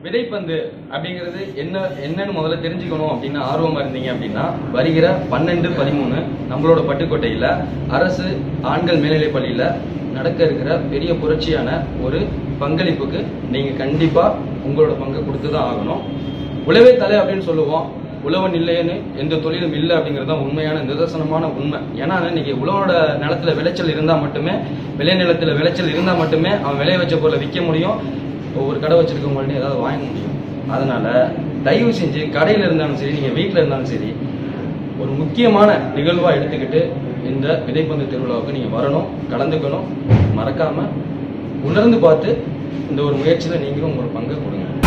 விதைப்பந்து அப்படிங்கிறது என்ன என்னன்னு முதல்ல தெரிஞ்சுக்கணும் அப்படின்னு ஆர்வமா இருந்தீங்க அப்படின்னா வருகிற பன்னெண்டு பதிமூணு நம்மளோட பட்டுக்கோட்டையில அரசு ஆண்கள் மேல்நிலைப் பள்ளியில நடக்க இருக்கிற பெரிய புரட்சியான ஒரு பங்களிப்புக்கு நீங்க கண்டிப்பா உங்களோட பங்கை கொடுத்து தான் ஆகணும் உழவே தலை அப்படின்னு சொல்லுவோம் உழவன் இல்லைன்னு எந்த தொழிலும் இல்லை அப்படிங்கிறது தான் உண்மையான நிதர்சனமான உண்மை ஏன்னா இன்னைக்கு உழவோட நிலத்துல விளைச்சல் இருந்தால் மட்டுமே விளை நிலத்துல விளைச்சல் இருந்தால் மட்டுமே அவன் விளைய வச்ச பொருளை விற்க முடியும் ஒவ்வொரு கடை வச்சிருக்கவங்கள்ட்ட ஏதாவது வாங்க முடியும் அதனால தயவு செஞ்சு கடையில் இருந்தாலும் சரி நீங்கள் வீட்டில் இருந்தாலும் சரி ஒரு முக்கியமான நிகழ்வாக எடுத்துக்கிட்டு இந்த விதைப்பந்து திருவிழாவுக்கு நீங்கள் வரணும் கலந்துக்கணும் மறக்காம உணர்ந்து பார்த்து இந்த ஒரு முயற்சியில் நீங்களும் உங்களோட பங்கை கொடுங்க